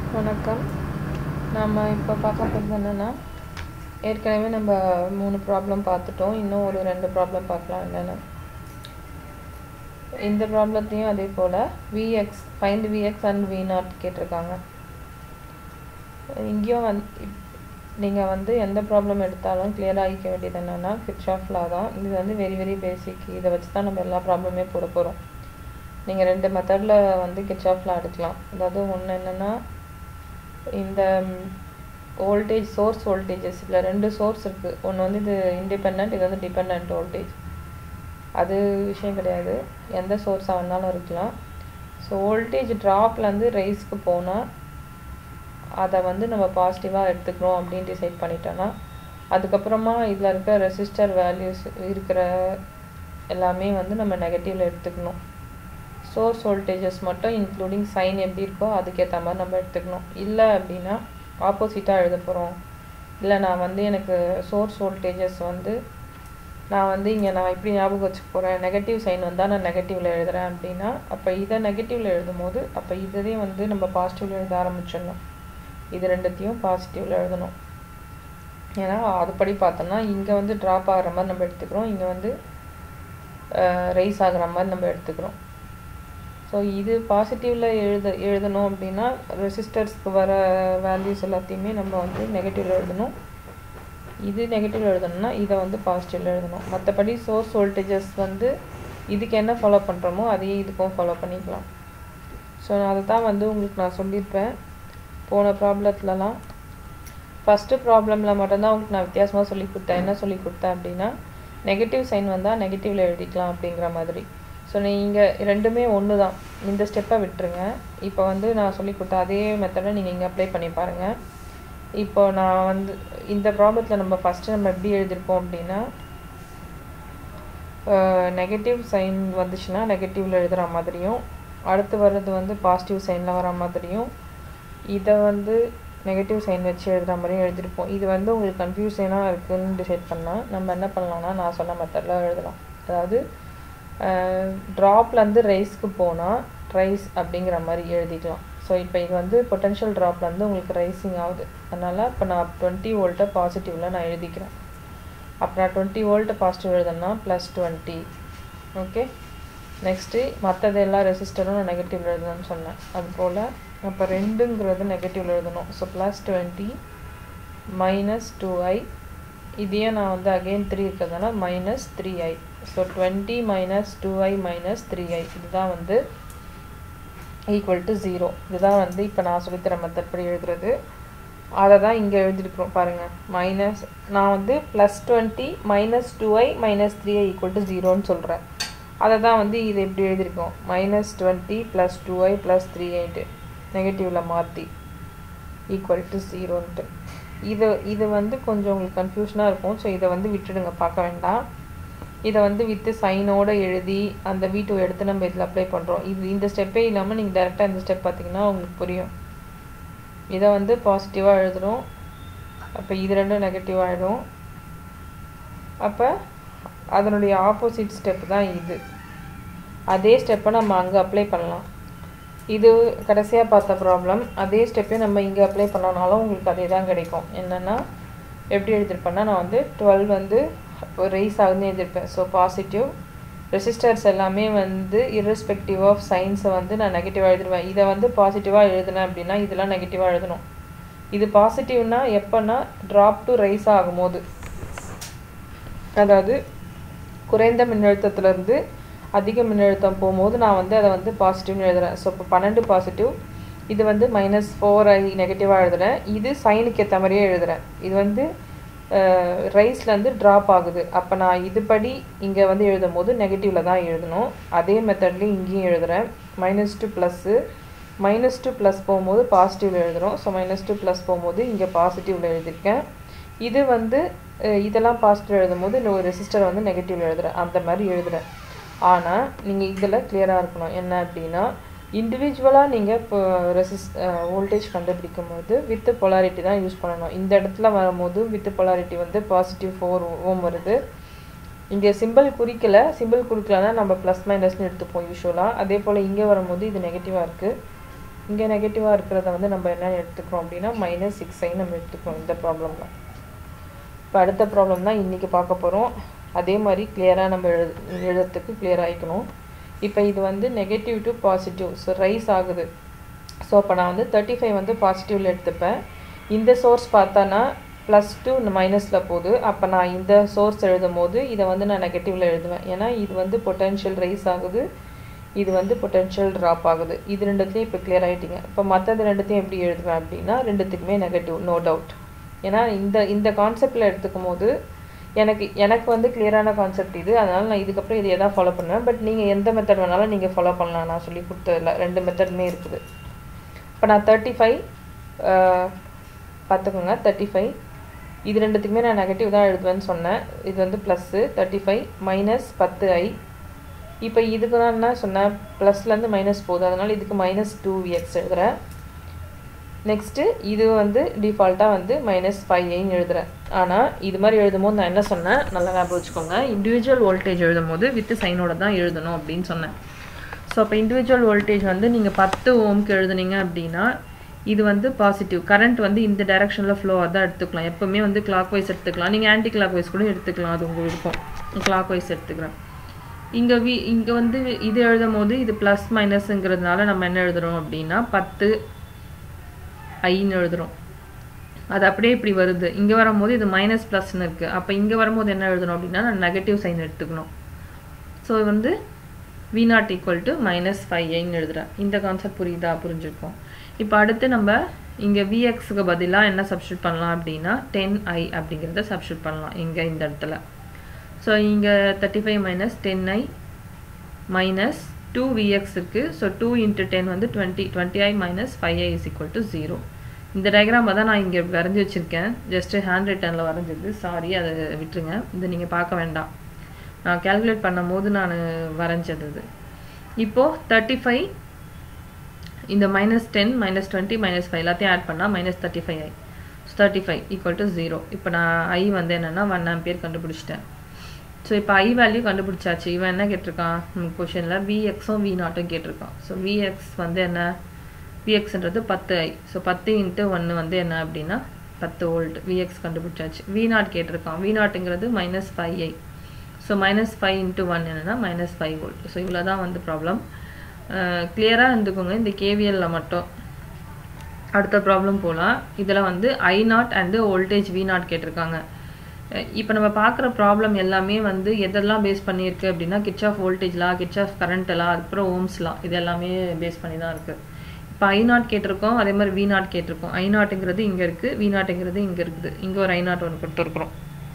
வணக்கம் நம்ம இப்போ பார்க்க போகிறது என்னென்னா ஏற்கனவே நம்ம மூணு ப்ராப்ளம் பார்த்துட்டோம் இன்னும் ஒரு ரெண்டு ப்ராப்ளம் பார்க்கலாம் என்னென்னு இந்த ப்ராப்ளத்தையும் அதே போல் V X find V X and V naught கேட்டிருக்காங்க இங்கேயும் வந் நீங்கள் வந்து எந்த ப்ராப்ளம் எடுத்தாலும் கிளியர் ஆகிக்க வேண்டியது என்னென்னா கிட்சாஃப் லா தான் இது வந்து வெரி வெரி பேசிக் இதை வச்சு தான் நம்ம எல்லா ப்ராப்ளமே போட போகிறோம் நீங்கள் ரெண்டு மெத்தடில் வந்து கிட்சாஃப் லா எடுக்கலாம் அதாவது ஒன்று என்னென்னா இந்த வோல்டேஜ் சோர்ஸ் வோல்டேஜஸ் இதில் ரெண்டு சோர்ஸ் இருக்குது ஒன்று வந்து இது இண்டிபெண்ட் இது வந்து டிபெண்ட் வோல்டேஜ் அது விஷயம் கிடையாது எந்த சோர்ஸாக வேணாலும் இருக்கலாம் ஸோ வோல்டேஜ் ட்ராப்லேருந்து ரைஸ்க்கு போனால் அதை வந்து நம்ம பாசிட்டிவாக எடுத்துக்கிறோம் அப்படின்னு டிசைட் பண்ணிட்டோன்னா அதுக்கப்புறமா இதில் இருக்க ரெசிஸ்டர் வேல்யூஸ் இருக்கிற எல்லாமே வந்து நம்ம நெகட்டிவில் எடுத்துக்கணும் சோர்ஸ் வோல்டேஜஸ் மட்டும் இன்க்ளூடிங் சைன் எப்படி இருக்கோ அதுக்கேற்ற மாதிரி நம்ம எடுத்துக்கணும் இல்லை அப்படின்னா ஆப்போசிட்டாக எழுத போகிறோம் இல்லை நான் வந்து எனக்கு சோர்ஸ் வோல்டேஜஸ் வந்து நான் வந்து இங்கே நான் இப்படி ஞாபகம் வச்சுக்க போகிறேன் நெகட்டிவ் சைன் வந்தால் நான் நெகட்டிவில் எழுதுகிறேன் அப்படின்னா அப்போ இதை நெகட்டிவில் எழுதும் போது அப்போ இதே வந்து நம்ம பாசிட்டிவில் எழுத ஆரம்பிச்சிடணும் இது ரெண்டுத்தையும் பாசிட்டிவில் எழுதணும் ஏன்னா அதுபடி பார்த்தோம்னா இங்கே வந்து ட்ராப் ஆகிற மாதிரி நம்ம எடுத்துக்கிறோம் இங்கே வந்து ரைஸ் ஆகிற மாதிரி நம்ம எடுத்துக்கிறோம் ஸோ இது பாசிட்டிவில் எழுத எழுதணும் அப்படின்னா ரெசிஸ்டர்ஸ்க்கு வர வேல்யூஸ் எல்லாத்தையுமே நம்ம வந்து நெகட்டிவில் எழுதணும் இது நெகட்டிவ் எழுதணும்னா இதை வந்து பாசிட்டிவில் எழுதணும் மற்றபடி சோர்ஸ் வோல்டேஜஸ் வந்து இதுக்கு என்ன ஃபாலோ பண்ணுறோமோ அதையே இதுக்கும் ஃபாலோ பண்ணிக்கலாம் ஸோ அதை தான் வந்து உங்களுக்கு நான் சொல்லியிருப்பேன் போன ப்ராப்ளத்துலலாம் ஃபஸ்ட்டு ப்ராப்ளமில் மட்டும்தான் உங்களுக்கு நான் வித்தியாசமாக சொல்லி கொடுத்தேன் என்ன சொல்லி கொடுத்தேன் அப்படின்னா நெகட்டிவ் சைன் வந்தால் நெகட்டிவில் எழுதிக்கலாம் அப்படிங்கிற மாதிரி ஸோ நீங்கள் ரெண்டுமே ஒன்று தான் இந்த ஸ்டெப்பை விட்டுருங்க இப்போ வந்து நான் சொல்லி கொடுத்த அதே மெத்தடை நீங்கள் இங்கே அப்ளை பண்ணி பாருங்கள் இப்போ நான் வந்து இந்த ப்ராப்ளத்தில் நம்ம ஃபஸ்ட்டு நம்ம எப்படி எழுதியிருப்போம் அப்படின்னா நெகட்டிவ் சைன் வந்துச்சுன்னா நெகட்டிவில் எழுதுகிற மாதிரியும் அடுத்து வர்றது வந்து பாசிட்டிவ் சைனில் வர மாதிரியும் இதை வந்து நெகட்டிவ் சைன் வச்சு எழுதுகிற மாதிரியும் எழுதியிருப்போம் இது வந்து உங்களுக்கு கன்ஃபியூஷனாக இருக்குதுன்னு டிசைட் பண்ணால் நம்ம என்ன பண்ணலாம்னா நான் சொன்ன மெத்தடில் எழுதலாம் அதாவது ட்ராப்லேருந்து ரைஸ்க்கு போனால் ரைஸ் அப்படிங்கிற மாதிரி எழுதிக்கலாம் ஸோ இப்போ இது வந்து பொட்டென்ஷியல் ட்ராப்லேருந்து உங்களுக்கு ரைசிங் ஆகுது அதனால் இப்போ நான் டுவெண்ட்டி வோல்ட்டை பாசிட்டிவில் நான் எழுதிக்கிறேன் அப்போ நான் டுவெண்ட்டி வோல்ட்டு பாசிட்டிவ் எழுதுனா ப்ளஸ் டுவெண்ட்டி ஓகே நெக்ஸ்ட்டு மற்றது எல்லா ரெசிஸ்டரும் நான் நெகட்டிவ் எழுதணும்னு சொன்னேன் அதுபோல் அப்போ ரெண்டுங்கிறது நெகட்டிவ் எழுதணும் so plus twenty minus two I இதையே நான் வந்து அகெயின் த்ரீ இருக்கிறதுனால minus three I so twenty minus two I minus three I இதுதான் வந்து ஈக்குவல் டு ஜீரோ இதுதான் வந்து இப்போ நான் சொல்லித்தர மெத்தட் படி எழுதுறது அதை தான் இங்கே எழுதிருக்கிறோம் பாருங்கள் மைனஸ் நான் வந்து plus twenty minus two I minus three I equal to ஜீரோன்னு சொல்கிறேன் அதை தான் வந்து இது எப்படி எழுதியிருக்கோம் minus twenty plus two I plus three ஐட்டு நெகட்டிவில் மாற்றி ஈக்குவல் டு ஜீரோன்ட்டு இது இது வந்து கொஞ்சம் உங்களுக்கு கன்ஃபியூஷனாக இருக்கும் ஸோ இதை வந்து விட்டுடுங்க பார்க்க வேண்டாம் இதை வந்து வித்து சைனோடு எழுதி அந்த வீட்டை எடுத்து நம்ம இதில் அப்ளை பண்ணுறோம் இது இந்த ஸ்டெப்பே இல்லாமல் நீங்கள் டேரெக்டாக இந்த ஸ்டெப் பார்த்தீங்கன்னா உங்களுக்கு புரியும் இதை வந்து பாசிட்டிவாக எழுதுகிறோம் அப்போ இது ரெண்டும் நெகட்டிவ் ஆகிடும் அப்போ அதனுடைய ஆப்போசிட் ஸ்டெப் தான் இது அதே ஸ்டெப்பை நம்ம அங்கே அப்ளை பண்ணலாம் இது கடைசியாக பார்த்த ப்ராப்ளம் அதே ஸ்டெப்பே நம்ம இங்கே அப்ளை பண்ணனாலும் உங்களுக்கு அதே தான் கிடைக்கும் என்னென்னா எப்படி எழுதியிருப்பேன்னா நான் வந்து டுவெல் வந்து ரைஸ் ஆகுதுன்னு எழுதியிருப்பேன் ஸோ பாசிட்டிவ் ரெசிஸ்டர்ஸ் எல்லாமே வந்து இரஸ்பெக்டிவ் ஆஃப் சைன்ஸை வந்து நான் நெகட்டிவாக எழுதிடுவேன் இதை வந்து பாசிட்டிவாக எழுதினேன் அப்படின்னா இதெல்லாம் நெகட்டிவாக எழுதணும் இது பாசிட்டிவ்னா எப்போன்னா ட்ராப் டு ரைஸ் ஆகும்போது அதாவது குறைந்த மின்னழுத்தத்துலேருந்து அதிக மின்னழுத்தம் போகும்போது நான் வந்து அதை வந்து பாசிட்டிவ்னு எழுதுகிறேன் ஸோ இப்போ பன்னெண்டு பாசிட்டிவ் இது வந்து மைனஸ் ஃபோர் ஐ நெகட்டிவாக எழுதுகிறேன் இது சைனுக்கு ஏற்ற மாதிரியே எழுதுகிறேன் இது வந்து ரைஸ்லேருந்து ட்ராப் ஆகுது அப்போ நான் இதுபடி இங்கே வந்து எழுதும் போது நெகட்டிவில் தான் எழுதணும் அதே மெத்தட்லேயும் இங்கேயும் எழுதுகிறேன் minus two plus minus two plus போகும்போது பாசிட்டிவில் எழுதுகிறோம் ஸோ மைனஸ் டூ ப்ளஸ் போகும்போது இங்கே பாசிட்டிவில் எழுதியிருக்கேன் இது வந்து இதெல்லாம் பாசிட்டிவ் எழுதும் போது இந்த ஒரு ரெசிஸ்டர் வந்து நெகட்டிவில் எழுதுகிறேன் அந்த மாதிரி எழுதுகிறேன் ஆனால் நீங்கள் இதில் கிளியராக இருக்கணும் என்ன அப்படின்னா இண்டிவிஜுவலாக நீங்கள் இப்போ ரெசிஸ் வோல்டேஜ் கண்டுபிடிக்கும் போது வித்து பொலாரிட்டி தான் யூஸ் பண்ணணும் இந்த இடத்துல வரும்போது வித்து பொலாரிட்டி வந்து பாசிட்டிவ் ஃபோர் ஓம் வருது இங்கே சிம்பிள் குறிக்கல சிம்பிள் குறிக்கலன்னா நம்ம ப்ளஸ் மைனஸ்னு எடுத்துப்போம் யூஸ்வலாக அதே போல் இங்கே வரும்போது இது நெகட்டிவாக இருக்குது இங்கே நெகட்டிவாக இருக்கிறத வந்து நம்ம என்ன எடுத்துக்கிறோம் அப்படின்னா மைனஸ் சிக்ஸ் ஐ நம்ம எடுத்துக்கிறோம் இந்த ப்ராப்ளமில் இப்போ அடுத்த ப்ராப்ளம் தான் இன்றைக்கி பார்க்க போகிறோம் அதே மாதிரி கிளியராக நம்ம எழு எழுதுறதுக்கு கிளியர் ஆகிக்கணும் இப்போ இது வந்து negative to positive so rise ஆகுது ஸோ அப்போ நான் வந்து தேர்ட்டி ஃபைவ் வந்து பாசிட்டிவில் எடுத்துப்பேன் இந்த சோர்ஸ் பார்த்தானா ப்ளஸ் டூ மைனஸில் போகுது அப்போ நான் இந்த சோர்ஸ் எழுதும் போது இதை வந்து நான் நெகட்டிவில் எழுதுவேன் ஏன்னா இது வந்து பொட்டென்ஷியல் ரைஸ் ஆகுது இது வந்து பொட்டென்ஷியல் ட்ராப் ஆகுது இது ரெண்டுத்தையும் இப்போ கிளியர் ஆகிட்டீங்க இப்போ மற்றது ரெண்டுத்தையும் எப்படி எழுதுவேன் அப்படின்னா ரெண்டுத்துக்குமே நெகட்டிவ் நோ டவுட் ஏன்னா இந்த இந்த கான்செப்டில் எடுத்துக்கும் போது எனக்கு எனக்கு வந்து கிளியரான கான்செப்ட் இது அதனால் நான் இதுக்கப்புறம் இதையே தான் ஃபாலோ பண்ணுவேன் பட் நீங்கள் எந்த மெத்தட் வேணாலும் நீங்கள் ஃபாலோ பண்ணலாம் நான் சொல்லி கொடுத்ததில்ல ரெண்டு மெத்தடுமே இருக்குது இப்போ நான் தேர்ட்டி ஃபைவ் பார்த்துக்கோங்க தேர்ட்டி ஃபைவ் இது ரெண்டுத்துக்குமே நான் நெகட்டிவ் தான் எழுதுவேன்னு சொன்னேன் இது வந்து ப்ளஸ்ஸு தேர்ட்டி ஃபைவ் மைனஸ் பத்து ஐ இப்போ இதுக்கு நான் என்ன சொன்னேன் ப்ளஸ்லேருந்து மைனஸ் போகுது அதனால் இதுக்கு மைனஸ் டூ எக்ஸ் எழுதுகிறேன் நெக்ஸ்ட்டு இது வந்து டிஃபால்ட்டாக வந்து மைனஸ் ஃபைவ் ஐன்னு எழுதுகிறேன் ஆனால் இது மாதிரி எழுதும் போது நான் என்ன சொன்னேன் நல்லா ஞாபகம் வச்சுக்கோங்க இண்டிவிஜுவல் வோல்டேஜ் எழுதும் போது வித் சைனோட தான் எழுதணும் அப்படின்னு சொன்னேன் ஸோ அப்போ இண்டிவிஜுவல் வோல்டேஜ் வந்து நீங்கள் பத்து ஓம்க்கு எழுதுனீங்க அப்படின்னா இது வந்து பாசிட்டிவ் கரண்ட் வந்து இந்த டைரக்ஷனில் ஃப்ளோவாக தான் எடுத்துக்கலாம் எப்போவுமே வந்து கிளாக் வைஸ் எடுத்துக்கலாம் நீங்கள் ஆன்டி கிளாக் வைஸ் கூட எடுத்துக்கலாம் அது உங்கள் விருப்பம் கிளாக் வைஸ் எடுத்துக்கிறேன் இங்கே வி இங்கே வந்து இது எழுதும் போது இது ப்ளஸ் மைனஸுங்கிறதுனால நம்ம என்ன எழுதுகிறோம் அப்படின்னா பத்து ஐன்னு எழுதுகிறோம் அது அப்படியே இப்படி வருது இங்கே வரும்போது இது மைனஸ் ப்ளஸ்ன்னு இருக்குது அப்போ இங்கே வரும்போது என்ன எழுதணும் அப்படின்னா நான் நெகட்டிவ் சைன் எடுத்துக்கணும் ஸோ வந்து V naught equal to minus five ஐன்னு எழுதுகிறேன் இந்த கான்செப்ட் புரியுதா புரிஞ்சுருக்கோம் இப்போ அடுத்து நம்ம இங்கே விஎக்ஸுக்கு பதிலாக என்ன சப்ஸ்டியூட் பண்ணலாம் அப்படின்னா டென் ஐ அப்படிங்கிறத சப்ஸ்டியூட் பண்ணலாம் இங்கே இந்த இடத்துல ஸோ இங்கே thirty five minus ten I minus two V X இருக்குது ஸோ டூ இன்ட்டு டென் வந்து twenty twenty I minus five I is equal to zero இந்த டயக்ராமை தான் நான் இங்கே வரைஞ்சி வச்சுருக்கேன் ஜஸ்ட்டு ஹேண்ட் ரிட்டனில் வரைஞ்சது சாரி அதை விட்டுருங்க இது நீங்கள் பார்க்க வேண்டாம் நான் கேல்குலேட் பண்ணும் போது நான் வரைஞ்சது இது இப்போது தேர்ட்டி ஃபைவ் இந்த minus ten minus twenty minus five எல்லாத்தையும் ஆட் பண்ணால் minus thirty five I thirty five equal to zero இப்போ நான் ஐ வந்து என்னென்னா ஒன் ஆம்பியர் கண்டுபிடிச்சிட்டேன் ஸோ இப்போ ஐ வேல்யூ கண்டுபிடிச்சாச்சு இவன் என்ன கேட்டிருக்கான் கொஷனில் விஎக்ஸும் வி நாட்டும் கேட்டிருக்கான் ஸோ விஎக்ஸ் வந்து என்ன விஎக்ஸ்ன்றது பத்து ஐ ஸோ பத்து இன்ட்டு ஒன்று வந்து என்ன அப்படின்னா பத்து வோல்ட் விஎக்ஸ் கண்டுபிடிச்சாச்சு வி நாட் கேட்டிருக்கான் வி நாட்டுங்கிறது minus five I so minus five into one என்னென்னா மைனஸ் ஃபைவ் வோல்ட் ஸோ இவ்வளோ தான் வந்து ப்ராப்ளம் கிளியராக இருந்துக்கோங்க இந்த கேவிஎல்லில் மட்டும் அடுத்த ப்ராப்ளம் போகலாம் இதில் வந்து I naught and voltage V naught கேட்டிருக்காங்க இப்போ நம்ம பார்க்குற ப்ராப்ளம் எல்லாமே வந்து எதெல்லாம் பேஸ் பண்ணியிருக்கு அப்படின்னா கிச் ஆஃப் வோல்டேஜ்லாம் கிச் ஆஃப் கரண்ட்லாம் அதுக்கப்புறம் ஓம்ஸ்லாம் இது எல்லாமே பேஸ் பண்ணி தான் இருக்குது இப்போ ஐ நாட் கேட்டிருக்கோம் அதே மாதிரி வி நாட் கேட்டிருக்கோம் ஐ நாட்டுங்கிறது இங்கே இருக்குது வி நாட்டுங்கிறது இங்கே இருக்குது இங்கே ஒரு ஐ நாட் ஒன்று கொடுத்துருக்குறோம்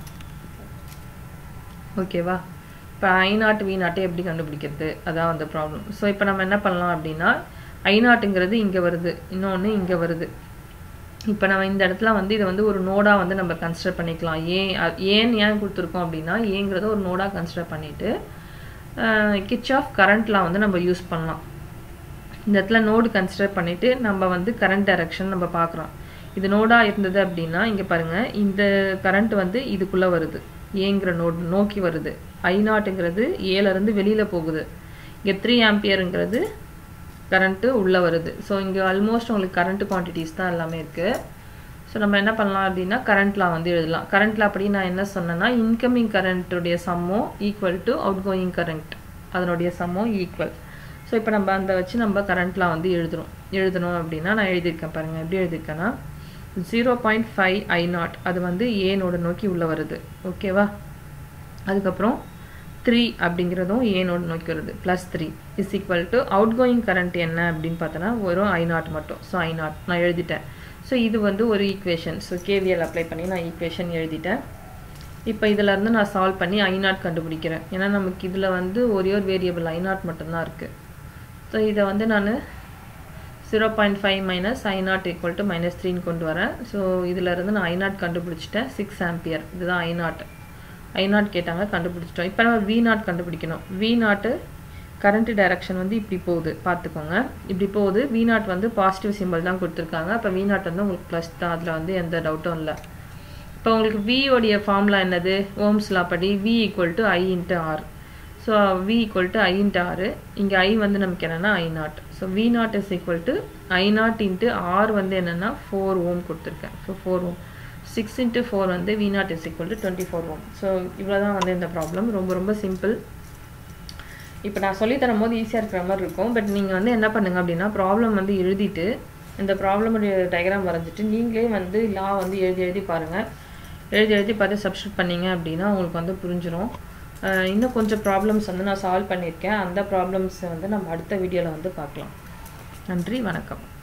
ஓகேவா இப்போ ஐ நாட் வி நாட்டை எப்படி கண்டுபிடிக்கிறது அதான் அந்த ப்ராப்ளம் ஸோ இப்போ நம்ம என்ன பண்ணலாம் அப்படின்னா ஐ நாட்டுங்கிறது இங்கே வருது இன்னொன்று இங்கே வருது இப்போ நம்ம இந்த இடத்துல வந்து இதை வந்து ஒரு நோடாக வந்து நம்ம கன்சிடர் பண்ணிக்கலாம் ஏன் ஏன் ஏன் கொடுத்துருக்கோம் அப்படின்னா ஏங்கிறத ஒரு நோடாக கன்சிடர் பண்ணிவிட்டு கிச் ஆஃப் கரண்ட்லாம் வந்து நம்ம யூஸ் பண்ணலாம் இந்த இடத்துல நோடு கன்சிடர் பண்ணிவிட்டு நம்ம வந்து கரண்ட் டைரக்ஷன் நம்ம பார்க்குறோம் இது நோடாக இருந்தது அப்படின்னா இங்கே பாருங்கள் இந்த கரண்ட் வந்து இதுக்குள்ளே வருது ஏங்கிற நோடு நோக்கி வருது ஐ நாட்டுங்கிறது ஏலேருந்து வெளியில் போகுது இங்கே த்ரீ ஆம்பியருங்கிறது கரண்ட்டு உள்ளே வருது ஸோ இங்கே ஆல்மோஸ்ட் உங்களுக்கு கரண்ட் குவான்டிட்டிஸ் தான் எல்லாமே இருக்குது ஸோ நம்ம என்ன பண்ணலாம் அப்படின்னா கரண்ட்லாம் வந்து எழுதலாம் கரண்ட்டில் அப்படி நான் என்ன சொன்னேன்னா இன்கமிங் கரண்ட்டுடைய சம்மோ equal to outgoing current அதனுடைய சம்மோ ஈக்குவல் ஸோ இப்போ நம்ம அந்த வச்சு நம்ம கரண்ட்லாம் வந்து எழுதுறோம் எழுதணும் அப்படின்னா நான் எழுதியிருக்கேன் பாருங்கள் எப்படி எழுதியிருக்கேன்னா zero point five I naught அது வந்து ஏனோட நோக்கி உள்ளே வருது ஓகேவா அதுக்கப்புறம் த்ரீ அப்படிங்கிறதும் ஏனோடு நோக்கி வருது plus three is equal to outgoing current என்ன அப்படின்னு பார்த்தோன்னா வெறும் ஐ நாட் மட்டும் ஸோ ஐ நாட் நான் எழுதிட்டேன் ஸோ இது வந்து ஒரு ஈக்குவேஷன் ஸோ கேவிஎல் அப்ளை பண்ணி நான் ஈக்குவேஷன் எழுதிட்டேன் இப்போ இதிலேருந்து நான் சால்வ் பண்ணி ஐ நாட் கண்டுபிடிக்கிறேன் ஏன்னா நமக்கு இதில் வந்து ஒரே ஒரு வேரியபிள் ஐ நாட் மட்டும்தான் இருக்குது ஸோ இதை வந்து நான் zero point five minus I naught equal to minus த்ரீன்னு கொண்டு வரேன் ஸோ இதிலேருந்து நான் ஐ நாட் கண்டுபிடிச்சிட்டேன் சிக்ஸ் ஆம்பியர் இதுதான் ஐ நாட் ஐ நாட் கேட்டாங்க கண்டுபிடிச்சிட்டோம் இப்போ நம்ம வி நாட் கண்டுபிடிக்கணும் வி நாட்டு கரண்ட் டைரக்ஷன் வந்து இப்படி போகுது பார்த்துக்கோங்க இப்படி போகுது வி நாட் வந்து பாசிட்டிவ் சிம்பிள் தான் கொடுத்துருக்காங்க அப்போ வி நாட் வந்து உங்களுக்கு ப்ளஸ் தான் அதில் வந்து எந்த டவுட்டும் இல்லை இப்போ உங்களுக்கு வியோடைய ஃபார்முலா என்னது ஓம்ஸ் லா படி V equal to I into R so V equal to I into ஆறு இங்கே ஐ வந்து நமக்கு என்னென்னா I naught so V naught is equal to I naught into R வந்து என்னென்னா ஃபோர் ஓம் கொடுத்துருக்கேன் so four ohm six into four வந்து V naught is equal to twenty four ohm so இவ்வளோ தான் வந்து இந்த ப்ராப்ளம் ரொம்ப ரொம்ப சிம்பிள் இப்போ நான் சொல்லி தரும் போது ஈஸியாக இருக்கிற மாதிரி இருக்கும் பட் நீங்கள் வந்து என்ன பண்ணுங்க அப்படின்னா ப்ராப்ளம் வந்து எழுதிட்டு இந்த ப்ராப்ளமுடைய டயக்ராம் வரைஞ்சிட்டு நீங்களே வந்து லா வந்து எழுதி எழுதி பாருங்கள் எழுதி எழுதி பார்த்து சப்ஸ்டியூட் பண்ணீங்க அப்படின்னா உங்களுக்கு வந்து புரிஞ்சிடும் அஹ் இன்னும் கொஞ்சம் ப்ராப்ளம்ஸ் வந்து நான் சால்வ் பண்ணியிருக்கேன் அந்த ப்ராப்ளம்ஸ் வந்து நம்ம அடுத்த வீடியோவில் வந்து பார்க்கலாம் நன்றி வணக்கம்